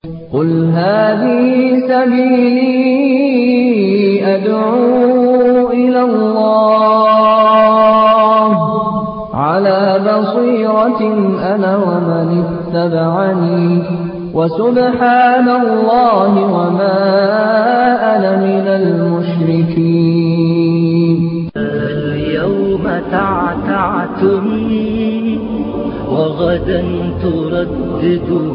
قل هذه سبيلي أدعو إلى الله على بصيرة أنا ومن اتبعني وسبحان الله وما أنا من المشركين اليوم تعتعتم وغدا تردده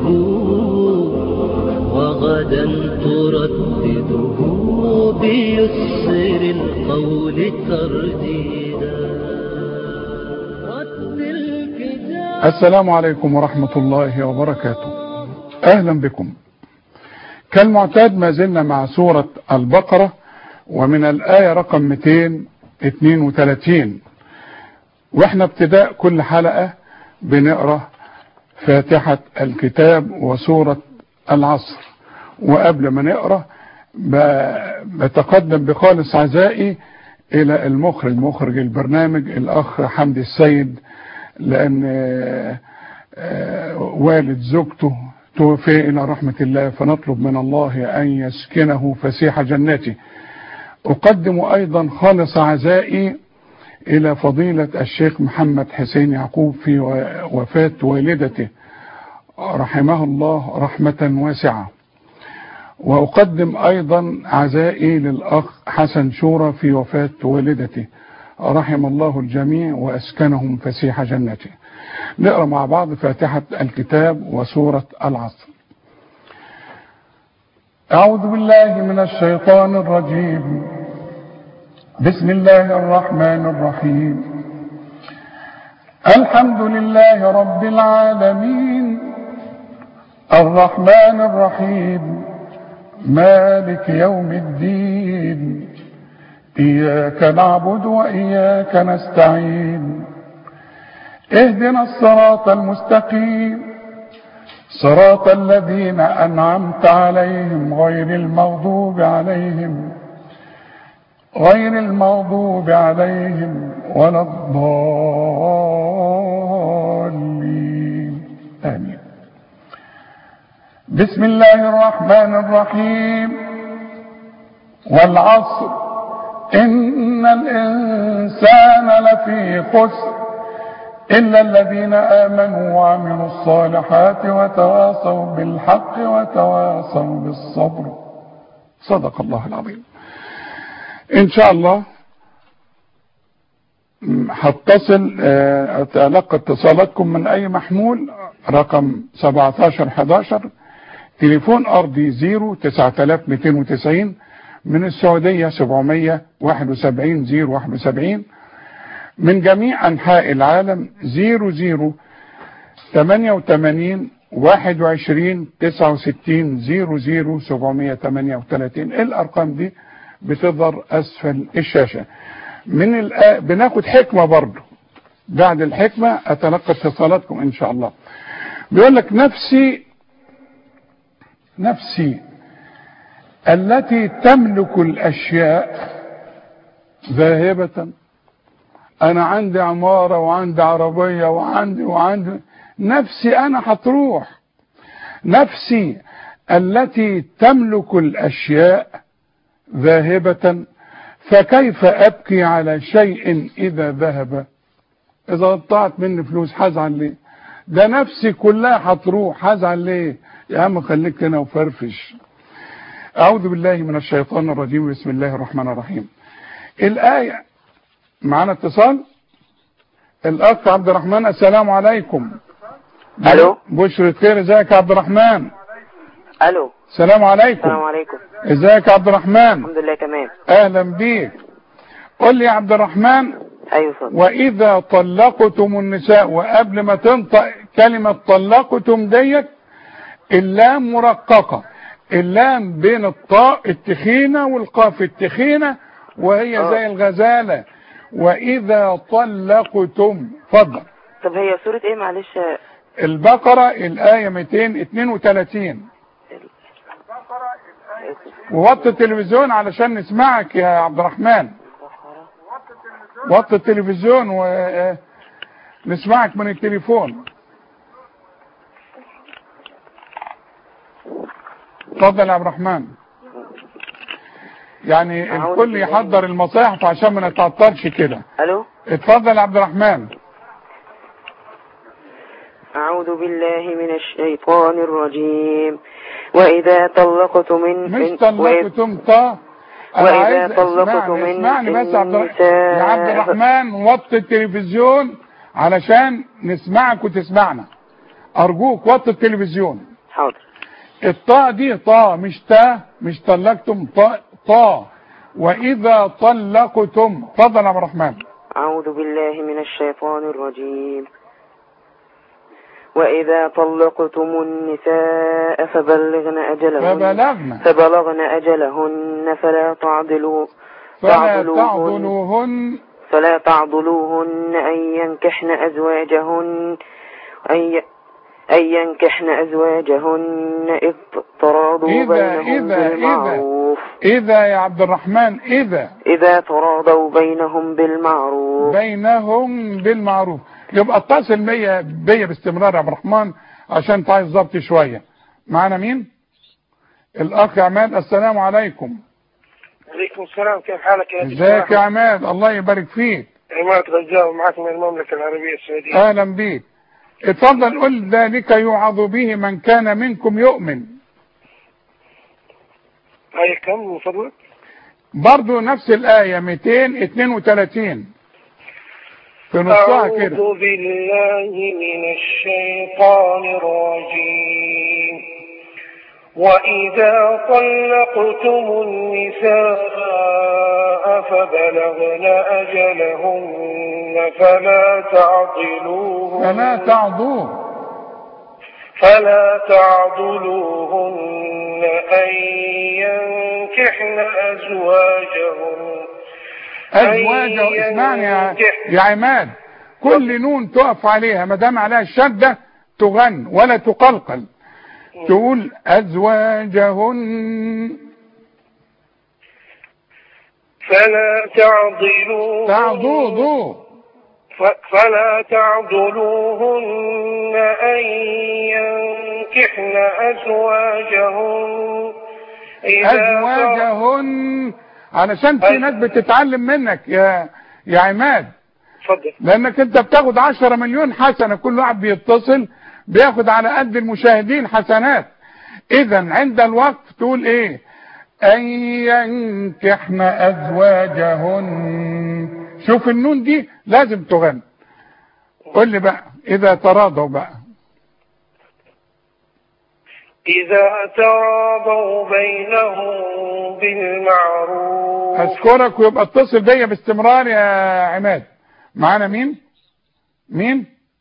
وغدا تردده بيسر القول ترديدا رتل كتاب السلام عليكم ورحمة الله وبركاته أهلا بكم كالمعتاد ما زلنا مع سورة البقرة ومن الآية رقم 232 واحنا ابتداء كل حلقة بنقرأ فاتحة الكتاب وسورة العصر وقبل ما نقرأ بتقدم بخالص عزائي إلى المخرج مخرج البرنامج الأخ حمدي السيد لأن والد زوجته توفي إلى رحمة الله فنطلب من الله أن يسكنه فسيح جناته أقدم أيضا خالص عزائي إلى فضيلة الشيخ محمد حسين يعقوب في وفاة والدته رحمه الله رحمة واسعة وأقدم أيضا عزائي للأخ حسن شورى في وفاة والدته رحم الله الجميع وأسكنهم فسيح جنته نقرأ مع بعض فاتحة الكتاب وسورة العصر أعوذ بالله من الشيطان الرجيم بسم الله الرحمن الرحيم الحمد لله رب العالمين الرحمن الرحيم مالك يوم الدين إياك نعبد وإياك نستعين اهدنا الصراط المستقيم صراط الذين أنعمت عليهم غير المغضوب عليهم غير المغضوب عليهم ولا الضالين آمين بسم الله الرحمن الرحيم والعصر إن الإنسان لفي خسر إلا الذين آمنوا وعملوا الصالحات وتواصوا بالحق وتواصوا بالصبر صدق الله العظيم إن شاء الله هتصل أتلقى اتصالاتكم من أي محمول رقم 1711 تليفون أرضي 0 9290 من السعودية 771 071 من جميع أنحاء العالم 00 88 21 69 00 738 الأرقام دي بتظهر أسفل الشاشة من الآ... بناخد حكمة برضه بعد الحكمة أتلقى اتصالاتكم إن شاء الله بيقول لك نفسي نفسي التي تملك الأشياء ذاهبة أنا عندي عمارة وعندي عربية وعندي وعندي نفسي أنا هتروح نفسي التي تملك الأشياء ذاهبة فكيف أبكي على شيء إذا ذهب إذا قطعت مني فلوس هزعل ليه ده نفسي كلها هتروح هزعل ليه يا عم خليك هنا وفرفش أعوذ بالله من الشيطان الرجيم بسم الله الرحمن الرحيم الآية معنا اتصال الأخ عبد الرحمن السلام عليكم الو بشرة خير ازيك يا عبد الرحمن الو السلام عليكم السلام عليكم ازيك يا عبد الرحمن الحمد لله تمام اهلا بيك قل لي يا عبد الرحمن ايوه صدق واذا طلقتم النساء وقبل ما تنطق كلمة طلقتم ديت اللام مرققة اللام بين الطاء التخينة والقاف التخينة وهي آه. زي الغزالة واذا طلقتم فضل طب هي سورة ايه معلش البقرة الآية 232 ووطي التلفزيون علشان نسمعك يا عبد الرحمن وطي التلفزيون ونسمعك من التليفون اتفضل يا عبد الرحمن يعني أعوذ الكل بالله يحضر المصاحف عشان ما نتعطلش كده الو اتفضل يا عبد الرحمن اعوذ بالله من الشيطان الرجيم واذا طلقت من مش وإذ- طلقتم طا انا وإذا عايز طلقتم اسمعني من اسمعني بس يا عبد الرحمن النساء يا عبد الرحمن وطي التلفزيون علشان نسمعك وتسمعنا ارجوك وطي التلفزيون حاضر الطاء دي طاء مش تا مش طلقتم طاء طاء واذا طلقتم اتفضل يا عبد الرحمن أعوذ بالله من الشيطان الرجيم وإذا طلقتم النساء فبلغن أجلهن فبلغنا فبلغن أجلهن فلا تعضلوا فلا تعضلوهن تعضلوهن فلا تعضلوهن أن ينكحن أزواجهن أن ي- أن ينكحن أزواجهن إذ تراضوا إذا- بينهم إذا- إذا. بالمعروف اذا يا عبد الرحمن اذا إذا تراضوا بينهم بالمعروف بينهم بالمعروف يبقى اتصل بيا بيا باستمرار يا عبد الرحمن عشان انت عايز ضبط شويه معانا مين الاخ عماد السلام عليكم عليكم السلام كيف حالك يا ازيك يا عماد الله يبارك فيك عماد غزاوي معك من المملكة العربية السعودية اهلا بيك اتفضل قل ذلك يوعظ به من كان منكم يؤمن آية كم من فضلك؟ برضو نفس الآية 232 في نصها كده أعوذ بالله من الشيطان الرجيم وإذا طلقتم النساء فبلغن أجلهن فلا تعضلوهن فلا تعضوه فلا تعضلوهن أن ينكحن أزواجهن أزواجه أي اسمعني يا, ينكح. يا عماد كل نون تقف عليها ما دام عليها الشدة تغن ولا تقلقل تقول أزواجهن فلا تعضلوهن تعضوضوا ف- فلا تعضلوهن أن ينكحن أزواجهن إذا أزواجهن علشان في ناس بتتعلم منك يا يا عماد تفضل لانك انت بتاخد 10 مليون حسنة كل واحد بيتصل بياخد على قد المشاهدين حسنات اذا عند الوقف تقول ايه ان ينكحن ازواجهن شوف النون دي لازم تغني قول لي بقى اذا تراضوا بقى إذا تراضوا بينهم بالمعروف اشكرك ويبقى اتصل بيا باستمرار يا عماد معانا مين مين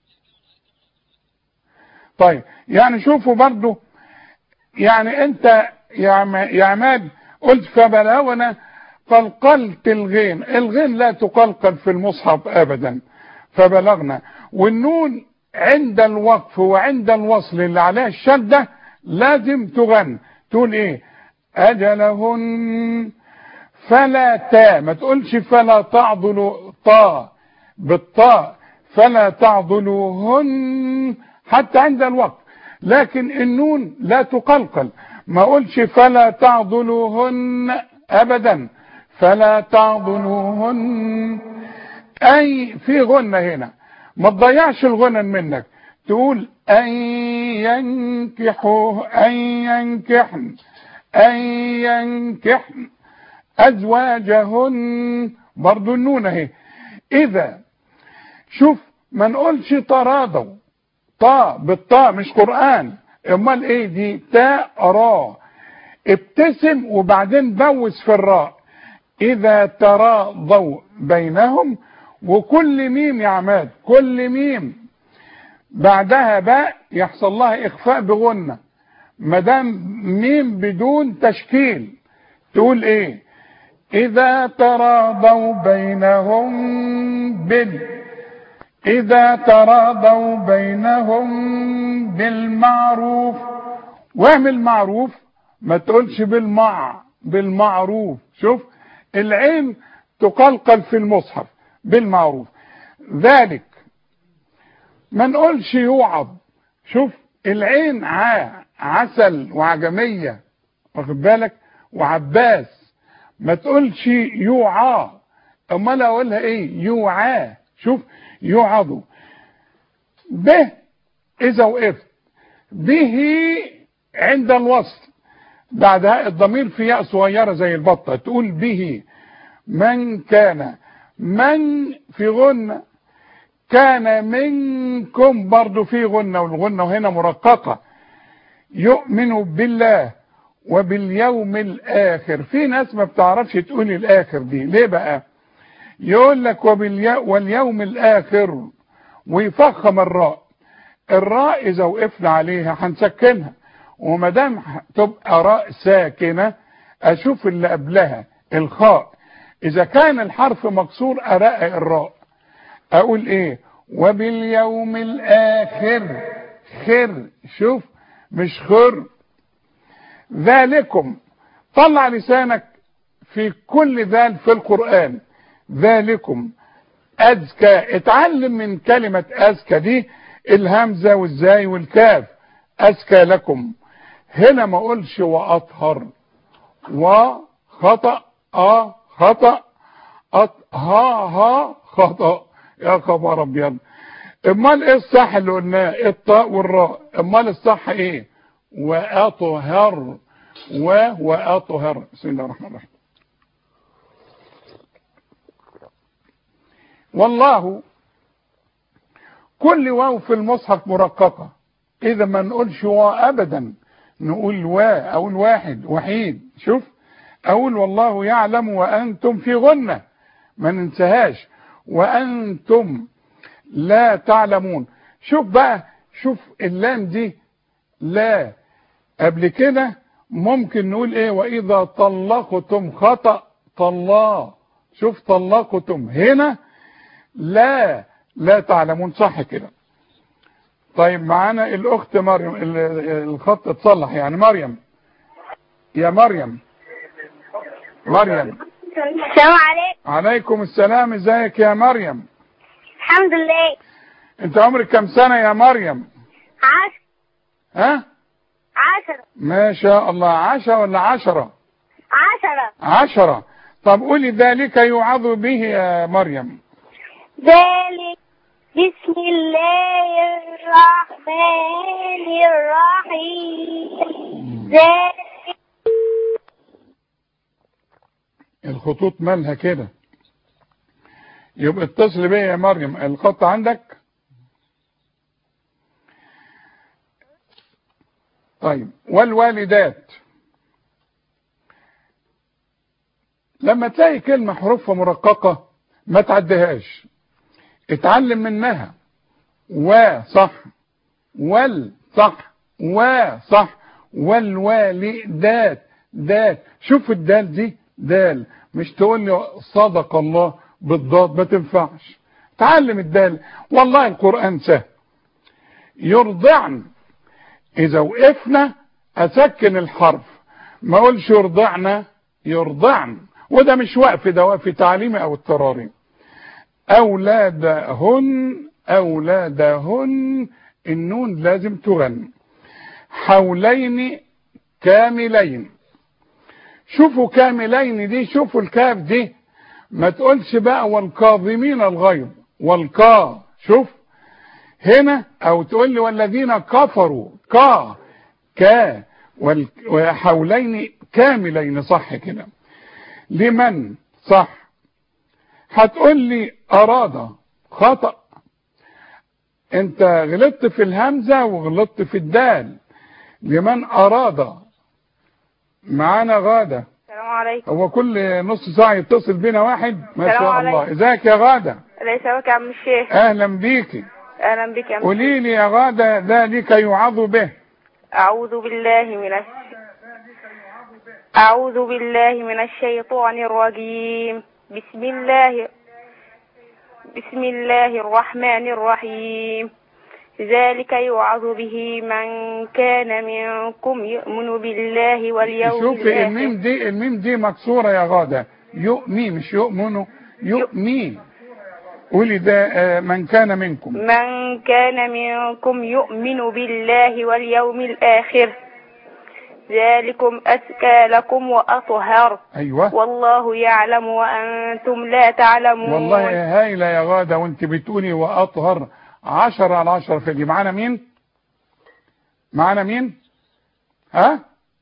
طيب يعني شوفوا برضو يعني انت يا عم يا عماد قلت فبلغنا قلقلت الغين الغين لا تقلقل في المصحف ابدا فبلغنا والنون عند الوقف وعند الوصل اللي عليها الشده لازم تغن تقول ايه اجلهن فلا تا ما تقولش فلا تعضلوا طا بالطاء فلا تعضلوهن حتى عند الوقت لكن النون لا تقلقل ما اقولش فلا تعضلوهن ابدا فلا تعضلوهن اي في غنة هنا ما تضيعش الغنن منك تقول ان ينكحوا ان ينكحن ان ينكحن ازواجهن برضو النون اهي اذا شوف ما نقولش تراضوا طا بالطاء مش قرآن امال ايه دي تاء را ابتسم وبعدين بوس في الراء اذا تراضوا بينهم وكل ميم يا عماد كل ميم بعدها باء يحصل لها اخفاء بغنة مدام ميم بدون تشكيل تقول ايه اذا تراضوا بينهم بال اذا تراضوا بينهم بالمعروف واعمل معروف ما تقولش بالمع بالمعروف شوف العين تقلقل في المصحف بالمعروف ذلك ما نقولش يوعظ شوف العين ع عسل وعجمية واخد بالك وعباس ما تقولش يوعى امال اقولها ايه يوعى شوف يوعظوا به اذا وقفت به عند الوصل بعدها الضمير في ياء صغيره زي البطه تقول به من كان من في غنه كان منكم برضو في غنه والغنه هنا مرققه يؤمن بالله وباليوم الاخر في ناس ما بتعرفش تقول الاخر دي ليه بقى يقول لك وبالي... واليوم الاخر ويفخم الراء الراء اذا وقفنا عليها هنسكنها وما دام تبقى راء ساكنه اشوف اللي قبلها الخاء اذا كان الحرف مكسور ارقق الراء اقول ايه وباليوم الاخر خر شوف مش خر ذلكم طلع لسانك في كل ذال في القرآن ذلكم أزكى اتعلم من كلمة أزكى دي الهمزة والزاي والكاف أزكى لكم هنا ما اقولش وأطهر وخطأ آه خطأ أط ها ها خطأ يا خبر أبيض امال ايه الصح اللي قلناه الطاء والراء امال الصح ايه واطهر و واطهر بسم الله الرحمن الرحيم والله كل واو في المصحف مرققه اذا ما نقولش واو ابدا نقول وا او الواحد وحيد شوف اقول والله يعلم وانتم في غنه ما ننساهاش وانتم لا تعلمون شوف بقى شوف اللام دي لا قبل كده ممكن نقول ايه واذا طلقتم خطأ طلا شوف طلقتم هنا لا لا تعلمون صح كده طيب معانا الاخت مريم الخط اتصلح يعني مريم يا مريم مريم السلام عليكم عليكم السلام ازيك يا مريم الحمد لله انت عمرك كم سنة يا مريم عشر ها عشرة ما شاء الله عشرة ولا عشرة عشرة عشرة طب قولي ذلك يوعظ به يا مريم ذلك بسم الله الرحمن الرحيم ذلك الخطوط مالها كده يبقى اتصل بيا يا مريم الخط عندك طيب والوالدات لما تلاقي كلمة حروفها مرققة ما تعديهاش اتعلم منها و صح وال صح و صح والوالدات دات شوف الدال دي دال مش تقول لي صدق الله بالضاد ما تنفعش تعلم الدال والله القرآن سهل يرضعن إذا وقفنا أسكن الحرف ما أقولش يرضعنا يرضعن وده مش وقف ده وقف تعليمي أو اضطراري أولادهن أولادهن النون لازم تغن حولين كاملين شوفوا كاملين دي شوفوا الكاف دي ما تقولش بقى والكاظمين الغيظ والكا شوف هنا او تقول لي والذين كفروا كا كا وحولين كاملين صح كده لمن صح هتقول لي اراد خطأ انت غلطت في الهمزة وغلطت في الدال لمن اراد معانا غادة السلام عليكم هو كل نص ساعة يتصل بينا واحد ما السلام شاء الله عليكم. ازيك يا غادة الله يسلمك يا عم الشيخ اهلا بيكي اهلا بك يا عم قولي لي يا غادة ذلك يوعظ به أعوذ بالله من الش... أعوذ بالله من الشيطان الرجيم بسم الله بسم الله الرحمن الرحيم ذلك يوعظ به من كان منكم يؤمن بالله واليوم شوفي الميم الآخر دي الميم دي مكسورة يا غادة يؤمي مش يؤمن يؤمي قولي ده آه، من كان منكم من كان منكم يؤمن بالله واليوم الآخر ذلكم أزكى لكم وأطهر ايوه والله يعلم وأنتم لا تعلمون والله هايلة يا غادة وانت بتقولي واطهر عشرة على عشرة في دي معانا مين معانا مين ها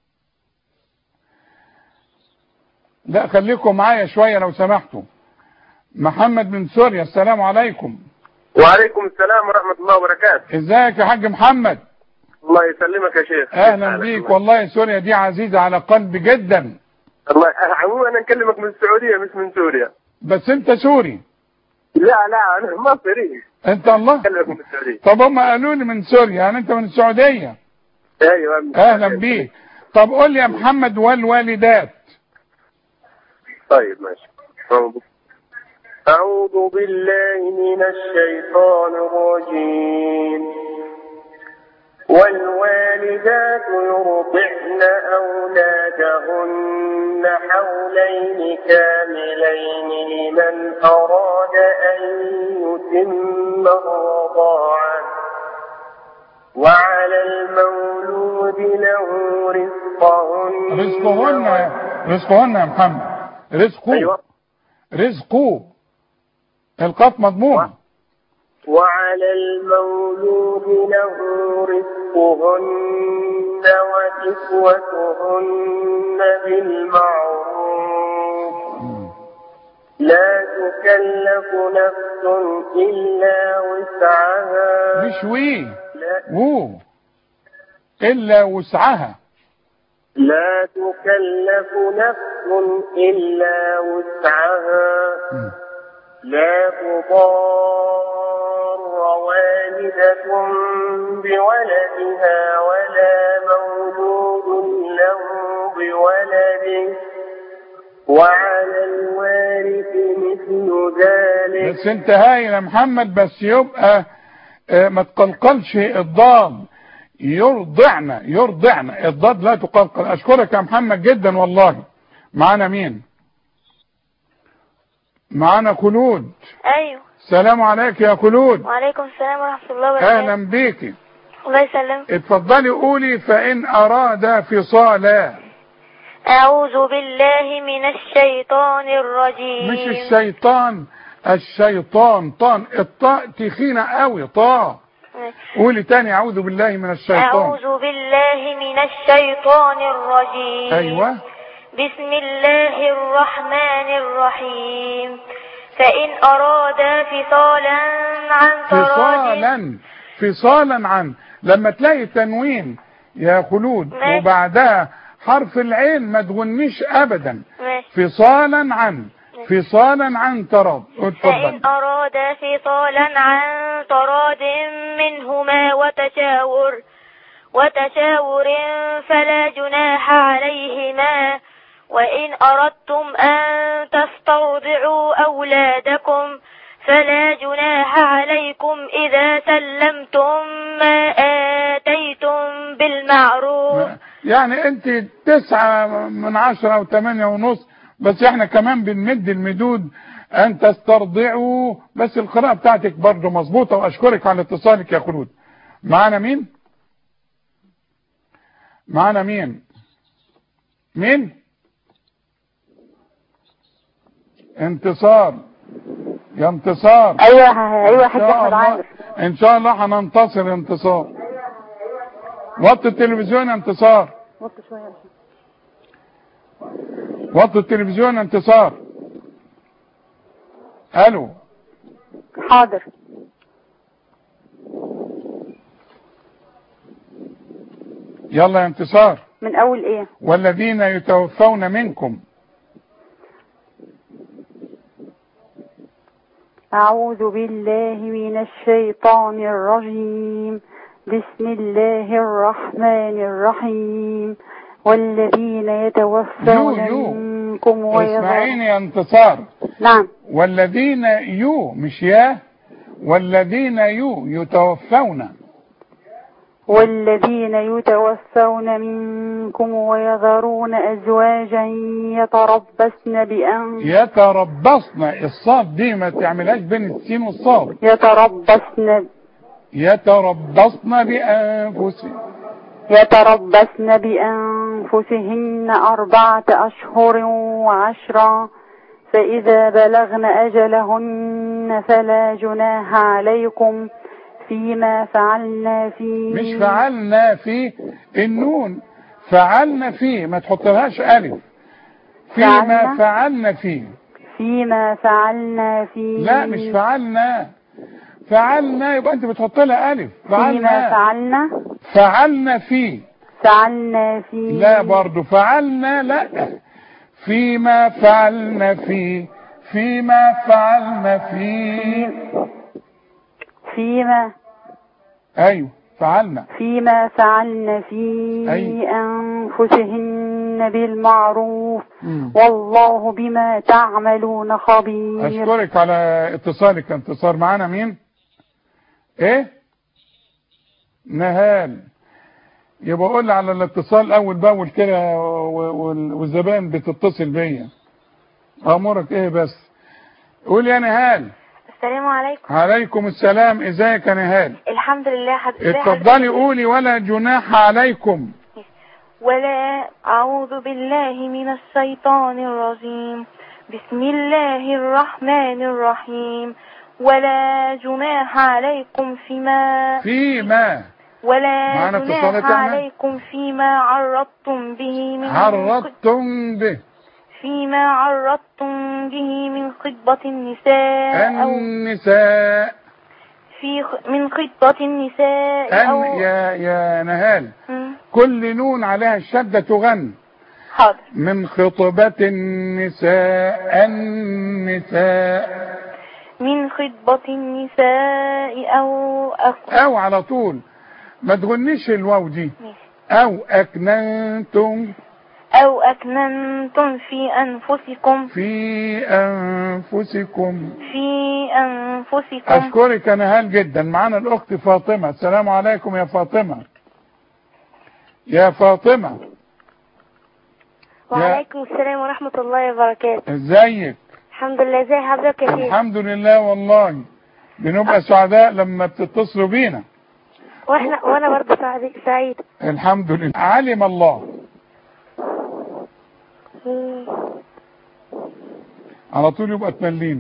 لا خليكم معايا شوية لو سمحتوا محمد من سوريا السلام عليكم وعليكم السلام ورحمة الله وبركاته ازيك يا حاج محمد الله يسلمك يا شيخ اهلا بيك والله سوريا دي عزيزة على قلبي جدا الله عموما انا نكلمك من السعودية مش من سوريا بس انت سوري لا لا انا مصري انت الله نكلمك من السعودية طب هم قالوا لي من سوريا يعني انت من السعودية ايوه من اهلا السعودية. بيك طب قول لي يا محمد والوالدات طيب ماشي أعوذ بالله من الشيطان الرجيم والوالدات يرضعن أولادهن حولين كاملين لمن أراد أن يتم الرضاعة وعلى المولود له رزقهن رزقهن رزقهن يا محمد رزقه أيوة رزقه القاف مضمومة وعلى المولود له رزقهن وكسوتهن بالمعروف لا تكلف نفس إلا وسعها مش وي لا, وو إلا وسعها لا تكلف نفس إلا وسعها مم. لا تضار والدة بولدها ولا مولود له بولده وعلى الوارث مثل ذلك بس انت هاي يا محمد بس يبقى آه، ما تقلقلش الضاد يرضعنا يرضعنا الضاد لا تقلقل اشكرك يا محمد جدا والله معانا مين معانا خلود أيوه السلام عليك يا خلود وعليكم السلام ورحمة الله وبركاته اهلا بيكي الله يسلمك اتفضلي قولي فان اراد فصالا أعوذ بالله من الشيطان الرجيم مش الشيطان الشيطان طان الطاء تخينة قوي طاء قولي تاني اعوذ بالله من الشيطان أعوذ بالله من الشيطان الرجيم ايوه بسم الله الرحمن الرحيم فإن أرادا فصالا عن تراض فصالا فصالا عن لما تلاقي تنوين يا خلود ماشي. وبعدها حرف العين ما تغنيش ابدا ماشي. فصالا عن فصالا عن تراض اتفضل فإن أرادا فصالا عن تراض منهما وتشاور وتشاور فلا جناح عليهما وإن أردتم أن تسترضعوا أولادكم فلا جناح عليكم إذا سلمتم ما آتيتم بالمعروف يعني انت تسعة من عشرة او تمانية ونص بس احنا كمان بنمد المدود ان تسترضعوا بس القراءة بتاعتك برضه مظبوطة واشكرك على اتصالك يا خلود معانا مين معانا مين مين انتصار يا انتصار ايوه ايوه يا حاج إن شاء احمد الله- عامر ان شاء الله هننتصر يا انتصار وطي التلفزيون يا انتصار وطي شويه يا شيخ. وطي التلفزيون يا انتصار الو حاضر يلا يا انتصار من اول ايه والذين يتوفون منكم أعوذ بالله من الشيطان الرجيم بسم الله الرحمن الرحيم والذين يتوفون يو- يو. منكم ويذرون اسمعيني يا انتصار نعم والذين يو مش يا والذين يو يتوفون والذين يتوفون منكم ويذرون أزواجا يتربصن بأن يتربصن الصاد دي ما تعملهاش بين السين والصاد يتربصن يتربصن بأنفسهم يتربصن بأنفسهن أنفسهن أربعة أشهر وعشرا فإذا بلغن أجلهن فلا جناح عليكم فيما فعلنا في مش فعلنا في النون فعلنا فيه ما تحطلهاش ألف فيما فعلنا؟ فعلنا فيه فيما فعلنا في لا مش فعلنا فعلنا يبقى انت بتحط لها ألف فيما فعلنا فعلنا فعلنا فيه فعلنا في لا برضو فعلنا لا فيما فعلنا فيه فيما فعلنا فيه فيما ايوه فعلنا فيما فعلن في أي. أنفسهن بالمعروف مم. والله بما تعملون خبير اشكرك على اتصالك انتصار معانا مين ايه نهال يبقى قول لي على الاتصال اول باول كده و- وال- والزبائن بتتصل بيا امرك ايه بس قول يا نهال السلام عليكم عليكم السلام ازيك يا نهال الحمد لله حد... ازي اتفضلي حضرتك؟ قولي ولا جناح عليكم ولا أعوذ بالله من الشيطان الرجيم بسم الله الرحمن الرحيم ولا جناح عليكم فيما فيما ولا معنا اتصالات جناح يعني؟ عليكم فيما عرضتم به من عرضتم به فيما عرضتم به من خطبة النساء أو النساء في خ- من خطبة النساء أو أن يا يا نهال مم. كل نون عليها الشدة تغن حاضر من خطبة النساء النساء من خطبة النساء أو أخ... أو على طول ما تغنيش الواو دي أو أكننتم أو أكننتم في أنفسكم في أنفسكم في أنفسكم أشكرك يا نهال جدا معانا الأخت فاطمة السلام عليكم يا فاطمة يا فاطمة وعليكم السلام ورحمة الله وبركاته ازيك الحمد لله ازي حضرتك يا شيخ الحمد لله والله بنبقى سعداء لما بتتصلوا بينا واحنا وانا برضه سعيد سعيد الحمد لله علم الله مم. على طول يبقى تملينا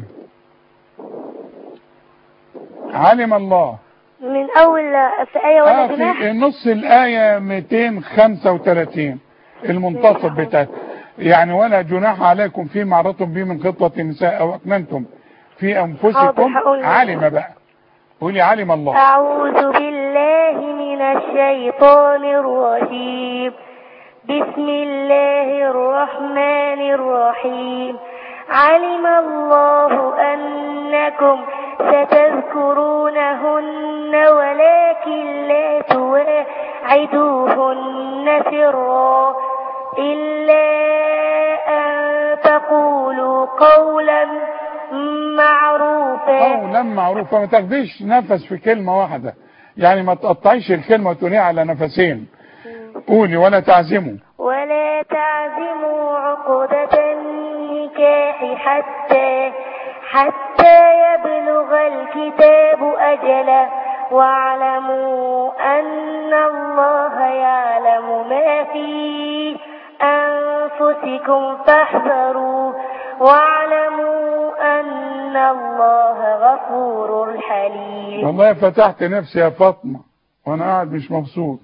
علم الله من أول في آية ولا آه جناح في نص الآية 235 المنتصف بتاعت يعني ولا جناح عليكم فيما عرضتم به من خطوة النساء أو أكننتم في أنفسكم حاضر، هقول. علم بقى قولي علم الله أعوذ بالله من الشيطان الرجيم بسم الله الرحمن الرحيم علم الله أنكم ستذكرونهن ولكن لا تواعدوهن سرا إلا أن تقولوا قولا معروفا قولا معروفة ما تاخديش نفس في كلمة واحدة يعني ما تقطعيش الكلمة وتقوليها على نفسين قولي ولا تعزموا ولا تعزموا عقدة النكاح حتى حتى يبلغ الكتاب أجله واعلموا أن الله يعلم ما في أنفسكم فاحذروا واعلموا أن الله غفور حليم والله فتحت نفسي يا فاطمة وانا قاعد مش مبسوط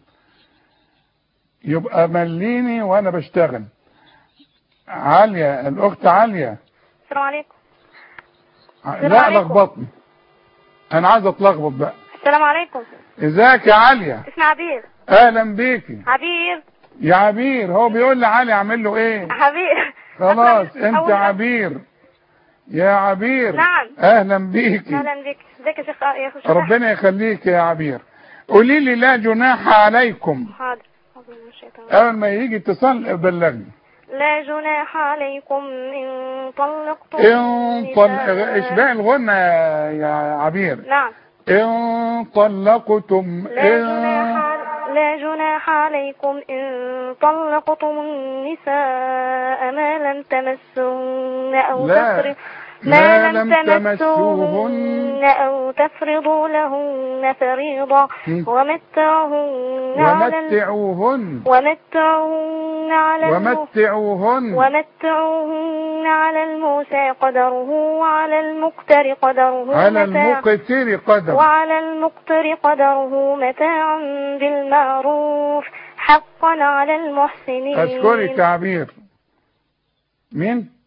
يبقى مليني وانا بشتغل عالية الاخت عالية السلام عليكم السلام لا عليكم. لخبطني انا عايز اتلخبط بقى السلام عليكم ازيك يا عالية اسمي عبير اهلا بيكي عبير يا عبير هو بيقول لي علي اعمل له ايه عبير خلاص أسمع- انت أول- عبير يا عبير نعم. اهلا بيكي اهلا بك ازيك يا شيخ يا شيخ ربنا يخليك يا عبير قولي لي لا جناح عليكم حاضر أعوذ بالله من الشيطان. اول ما يجي اتصال بلغني لا جناح عليكم إن طلقتم ان طل... النساء. اشباع الغنى يا عبير نعم ان طلقتم لا جناح لا جناح عليكم إن طلقتم النساء ما لم تمسهن أو لا. تفرض ما لم تمسوهن أو تفرضوا لهن فريضة م. ومتعوهن على ال- ومتعوهن ومتعوهن على الم- ومتعوهن ومتعوهن على الموسى قدره وعلى المقتر قدره على متاع المقتر قدر وعلى المقتر قدره متاعا بالمعروف حقا على المحسنين أشكرك تعبير مين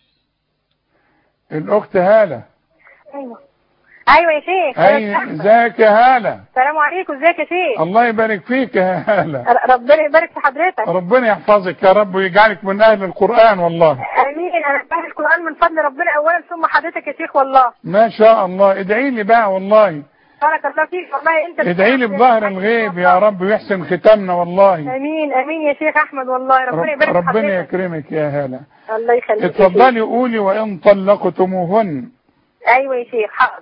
الأخت هالة ايوه ايوه يا شيخ أي ازيك يا هالة السلام عليكم ازيك يا شيخ الله يبارك فيك يا هالة ر- ربنا يبارك في حضرتك ربنا يحفظك يا رب ويجعلك من أهل القرآن والله امين انا بحب القران من فضل ربنا اولا ثم حضرتك يا شيخ والله ما شاء الله ادعي لي بقى والله بارك الله فيك والله انت ادعي لي بظهر الغيب يا رب ويحسن ختامنا والله امين امين يا شيخ احمد والله ربنا رب يبارك في ربنا حضرتك يكرمك يا هالة الله يخليك يا شيخ. اتفضلي قولي وإن طلقتموهن ايوه يا شيخ حاضر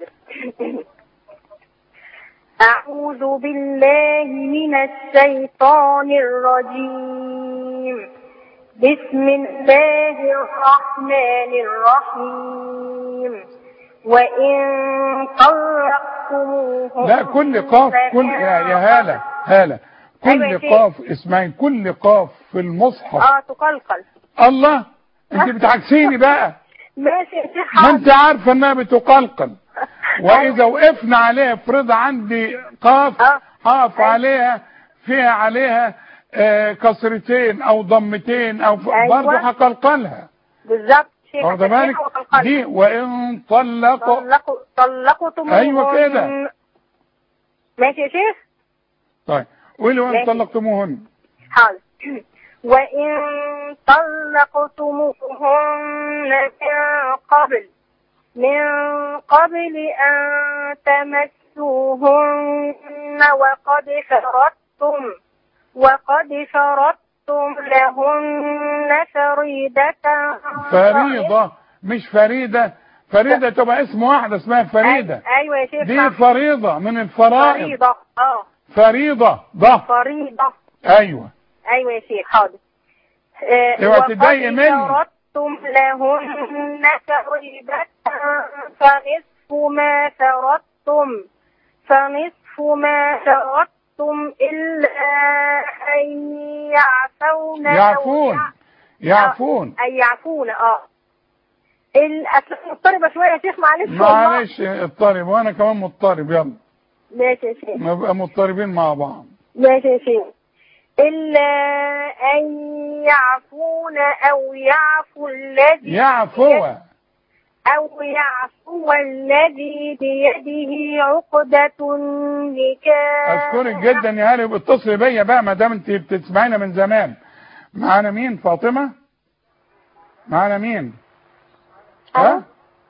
اعوذ بالله من الشيطان الرجيم بسم الله الرحمن الرحيم وان طلقتموهن لا كل قاف كل يا يا هالة هالة أيوة يا كل شيخ. قاف اسمعي كل قاف في المصحف اه تقلقل الله انت بتعكسيني بقى ماشي يا شيخ ما حاضر انت عارفه انها بتقلقل واذا وقفنا عليها افرض عندي قاف اه. هقف أيوة. عليها فيها عليها آه، كسرتين او ضمتين او ف- أيوة. برضه هقلقلها بالظبط شيخ واخده بالك دي وان طلقوا طلقوا طلقتم أيوة كده. ماشي يا شيخ طيب قولي وان ماشي. طلقتموهن حاضر وإن طلقتموهن من قبل من قبل أن تمسوهن وقد فرضتم وقد فرضتم لهن فريدة فريضه مش فريده فريده تبقى اسم واحده اسمها فريده أي- أيوة يا شيخ دي صح. فريضه من الفرائض فريضة اه فريضه ضه فريضة ايوه ايوه يا شيخ حاضر آه، اوعى وقد تتضايقي مني. فرضتم لهن فريضة فنصف ما فرضتم فنصف ما فرضتم إلا أن يعفون أو يعفون يع- يعفون أن يعفون اه الأسئلة مضطربة شوية يا شيخ معلش والله. معلش اضطرب وانا كمان مضطرب يلا ماشي يا شيخ نبقى مضطربين مع بعض ماشي يا شيخ إلا أن يعفون أو يعفو الذي يعفو أو يعفو الذي بيده عقدة النكاح اشكرك جدا يا هاني اتصلي بيا بقى ما دام انت بتسمعينا من زمان معانا مين فاطمه معانا مين ها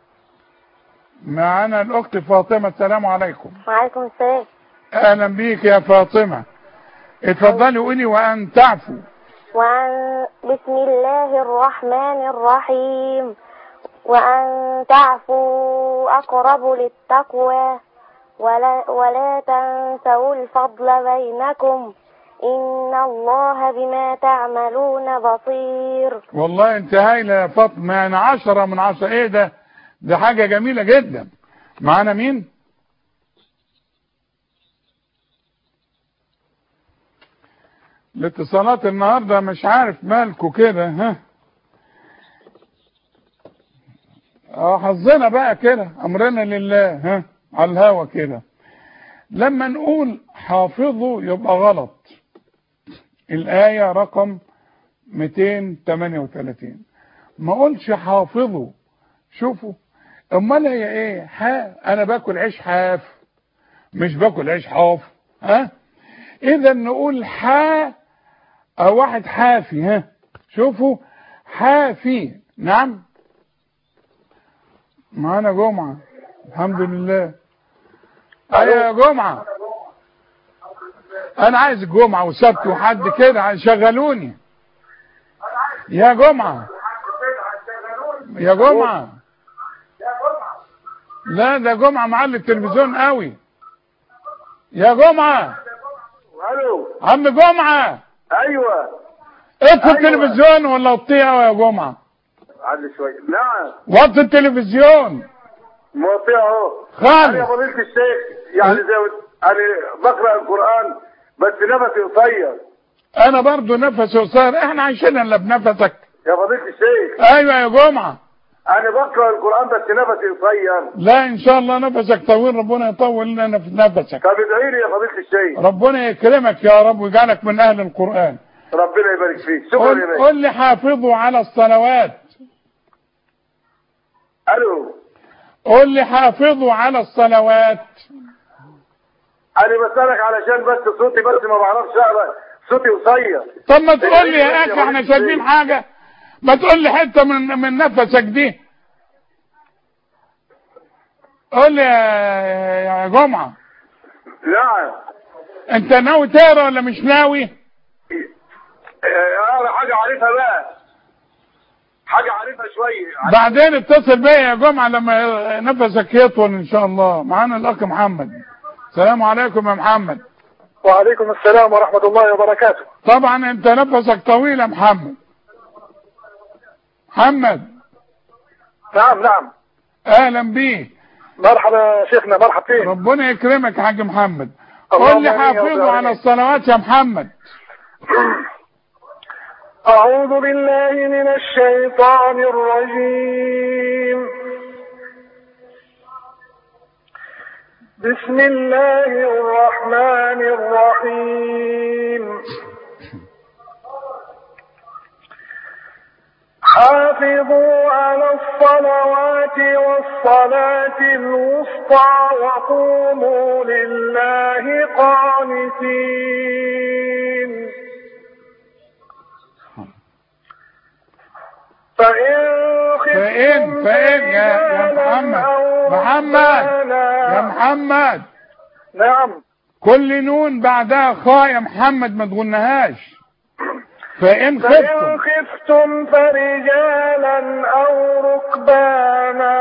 معانا الاخت فاطمه السلام عليكم وعليكم السلام اهلا بيك يا فاطمه اتفضلي قولي وان تعفو وعن بسم الله الرحمن الرحيم وأن تعفوا أقرب للتقوى ولا, ولا تنسوا الفضل بينكم إن الله بما تعملون بصير والله انت هايله يا فاطمه يعني عشرة من عشرة ايه ده ده حاجه جميله جدا معانا مين الاتصالات النهارده مش عارف مالكوا كده ها اه حظنا بقى كده امرنا لله ها على الهوا كده لما نقول حافظوا يبقى غلط الآية رقم 238 ما اقولش حافظوا شوفوا امال هي ايه ها انا باكل عيش حاف مش باكل عيش حاف ها اذا نقول حا او واحد حافي ها شوفوا حافي نعم معانا جمعة الحمد لله ايوه يا جمعة انا عايز الجمعة وسبت وحد كده شغلوني يا جمعة يا جمعة لا ده جمعة معلي التلفزيون قوي يا جمعة الو عم جمعة ايوه اطفي أيوة. التلفزيون ولا اطيعه يا جمعة عدل شويه نعم وطي التلفزيون موطيه اهو خالص. انا يا فضيله الشيخ يعني زي ما- انا بقرا القران بس نفسي قصير انا برضو نفسي قصير احنا عايشين الا بنفسك يا فضيله الشيخ ايوه يا جمعه انا بقرا القران بس نفسي قصير لا ان شاء الله نفسك طويل ربنا يطول لنا في نفسك طب ادعي لي يا فضيله الشيخ ربنا يكرمك يا رب ويجعلك من اهل القران ربنا يبارك فيك شكرا قل, يا باشا قل لي حافظوا على الصلوات الو قل لي حافظوا على الصلوات انا بسالك علشان بس صوتي بس ما بعرفش اقرا صوتي قصير طب ما تقول لي يا اخي احنا شايفين حاجه ما تقول لي حته من من نفسك دي قول لي يا يا جمعه نعم انت ناوي تقرا ولا مش ناوي آه، انا حاجه عارفها بقى حاجه عارفها شويه بعدين اتصل بيا يا جمعه لما نفسك يطول ان شاء الله معانا الاخ محمد السلام عليكم يا محمد وعليكم السلام ورحمة الله وبركاته طبعا انت نفسك طويل يا محمد محمد نعم نعم اهلا بيك مرحبا يا شيخنا مرحب فيك ربنا يكرمك يا حاج محمد اللهم قول لي آمين يا رب حافظوا على العالمين. الصلوات يا محمد أعوذ بالله من الشيطان الرجيم بسم الله الرحمن الرحيم حافظوا على الصلوات والصلاة الوسطى وقوموا لله قانتين فإن فإن فإن يا يا محمد محمد يا محمد نعم كل نون بعدها خاء يا محمد ما تغنهاش فإن فإن خفتم خفتم فرجالا أو ركبانا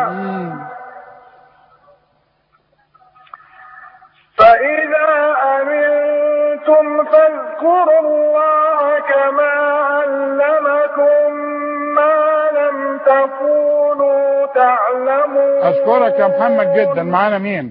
فإذا أمنتم فاذكروا الله كما علمكم ما لم تكونوا تعلمون أشكرك يا محمد جدا معانا مين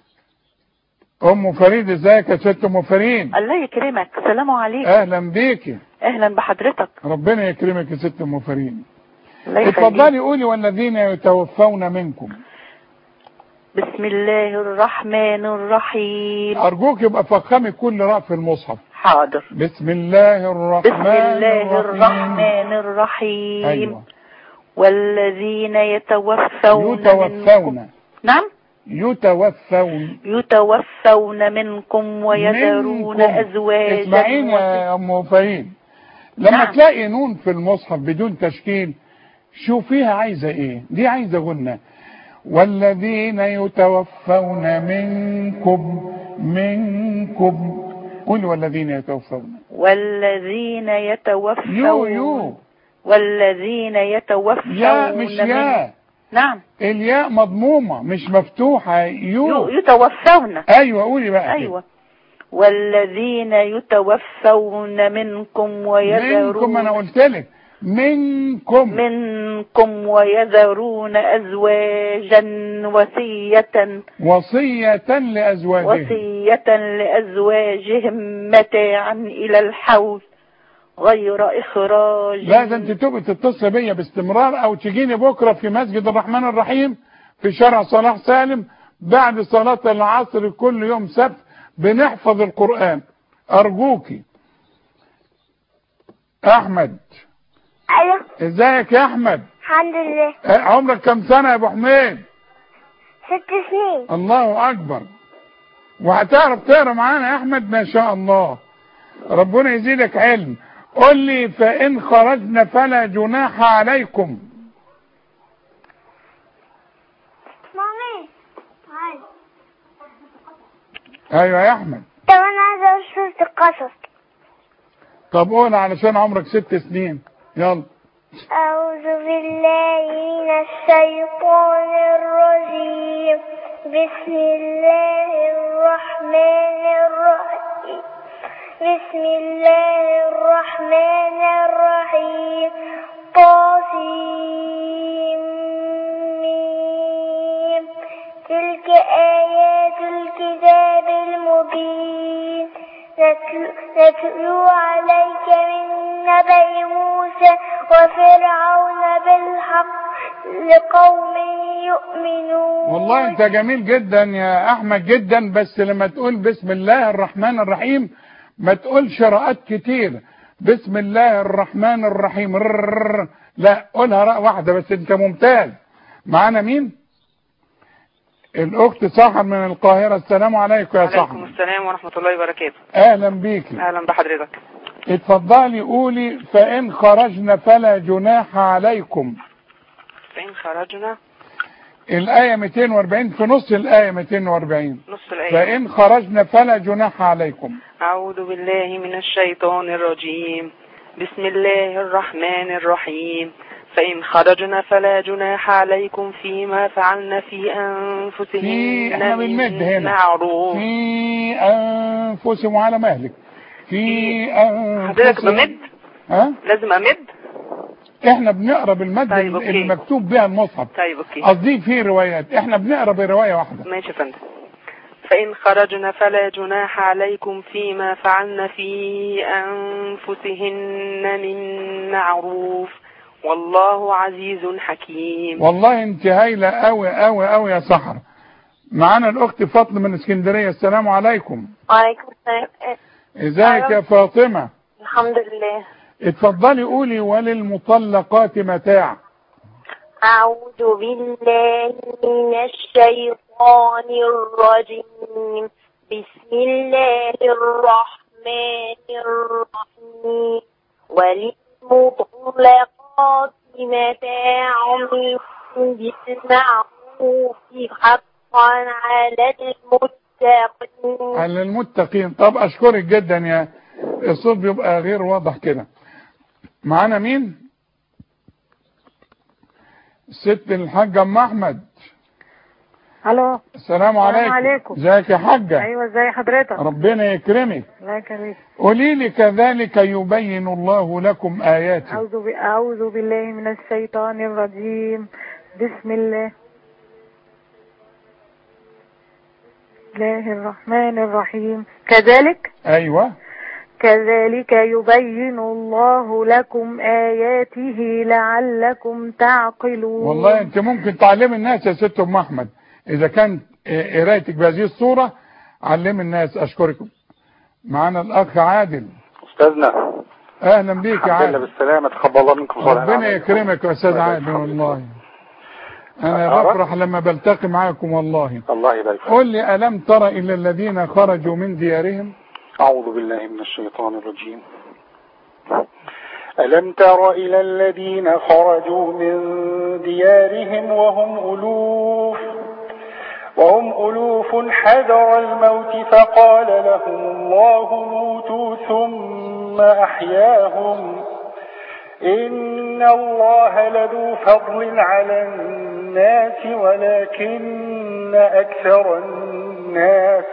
أم فريد ازيك يا ست أم فريد الله يكرمك السلام عليكم أهلا بيكي اهلا بحضرتك ربنا يكرمك يا ست أم فريد الله يخليك اتفضلي قولي والذين يتوفون منكم بسم الله الرحمن الرحيم أرجوك يبقى فخمي كل راء في المصحف حاضر بسم الله الرحمن بسم الله الرحيم الرحمن الرحيم أيوة والذين يتوفون منكم يتوفون نعم يتوفون يتوفون منكم ويذرون منكم. أزواجا اسمعيني يا ام فريد لما نعم. تلاقي نون في المصحف بدون تشكيل شوفيها عايزه ايه دي عايزه غنى والذين يتوفون منكم منكم قول والذين يتوفون والذين يتوفون يو يو والذين يتوفون يا مش من- يا نعم الياء مضمومه مش مفتوحه يو, يو- يتوفون ايوه قولي بقى كده. أيوة والذين يتوفون منكم ويذرون منكم انا قلت لك منكم منكم ويذرون أزواجا وصية وصيه لازواجهم وصية لأزواجهم متاعا إلى الحول غير إخراج لا ده انت تبقى تتصل بيا باستمرار او تجيني بكره في مسجد الرحمن الرحيم في شارع صلاح سالم بعد صلاة العصر كل يوم سبت بنحفظ القرآن ارجوكي احمد ايوه ازيك يا احمد الحمد لله اه، عمرك كم سنة يا ابو حميد ست سنين الله اكبر وهتعرف تقرا معانا يا احمد ما شاء الله ربنا يزيدك علم قل لي فان خرجنا فلا جناح عليكم مامي ايوه يا احمد طب انا عايزه اقول سورة القصص طب قول علشان عمرك ست سنين يلا أعوذ بالله من الشيطان الرجيم بسم الله الرحمن الرحيم بسم الله الرحمن الرحيم طاسين وفرعون بالحق لقوم يؤمنون والله انت جميل جدا يا احمد جدا بس لما تقول بسم الله الرحمن الرحيم ما تقولش راءات كتير بسم الله الرحمن الرحيم رررر. لا قولها راء واحدة بس انت ممتاز معانا مين الاخت سحر من القاهرة السلام عليكم يا عليكم سحر السلام ورحمة الله وبركاته اهلا بيكي أهلا بحضرتك اتفضلي قولي فان خرجنا فلا جناح عليكم فإن خرجنا الآية 240 في نص الآية 240 نص الآية فإن خرجنا فلا جناح عليكم أعوذ بالله من الشيطان الرجيم بسم الله الرحمن الرحيم فإن خرجنا فلا جناح عليكم فيما فعلن في في أنفسهن احنا بنمد من هنا معروف في أنفسهم على مهلك في حضرتك أنفسهم بمد ها لازم أمد احنا بنقرا بالمد طيب، أوكي. المكتوب بها المصحف طيب أوكي قصدي في روايات احنا بنقرا برواية واحدة ماشي يا فندم فإن خرجنا فلا جناح عليكم فيما فعلن في أنفسهن من معروف والله عزيز حكيم والله انت هايلة قوي قوي قوي يا سحر معانا الاخت فاطمة من اسكندرية السلام عليكم وعليكم السلام ازيك يا فاطمة الحمد لله اتفضلي قولي وللمطلقات متاع أعوذ بالله من الشيطان الرجيم بسم الله الرحمن الرحيم وللمطلقات متاع بالمعروف حقا على المتقين على المتقين طب اشكرك جدا يا الصوت بيبقى غير واضح كده معانا مين الست الحاجة ام احمد الو السلام عليكم عليكم. ازيك يا حاجة ايوه ازي حضرتك ربنا يكرمك الله يكرمك قولي لي كذلك يبين الله لكم اياته اعوذ ب... اعوذ بالله من الشيطان الرجيم بسم الله الله الرحمن الرحيم كذلك ايوه كذلك يبين الله لكم آياته لعلكم تعقلون والله انت ممكن تعلمي الناس يا ست ام احمد اذا كانت اه، قرايتك بهذه الصورة علمي الناس اشكركم معانا الاخ عادل استاذنا اهلا بيك يا الحمد لله عادل بالسلامه تقبل الله منكم صالح ربنا العمل. يكرمك يا استاذ عادل والله انا أه؟ بفرح لما بلتقي معاكم والله الله يبارك فيك قل لي الم تر الى الذين خرجوا من ديارهم اعوذ بالله من الشيطان الرجيم ألم تر إلى الذين خرجوا من ديارهم وهم ألوف وهم ألوف حذر الموت فقال لهم الله موتوا ثم أحياهم إن الله لذو فضل على الناس ولكن أكثر الناس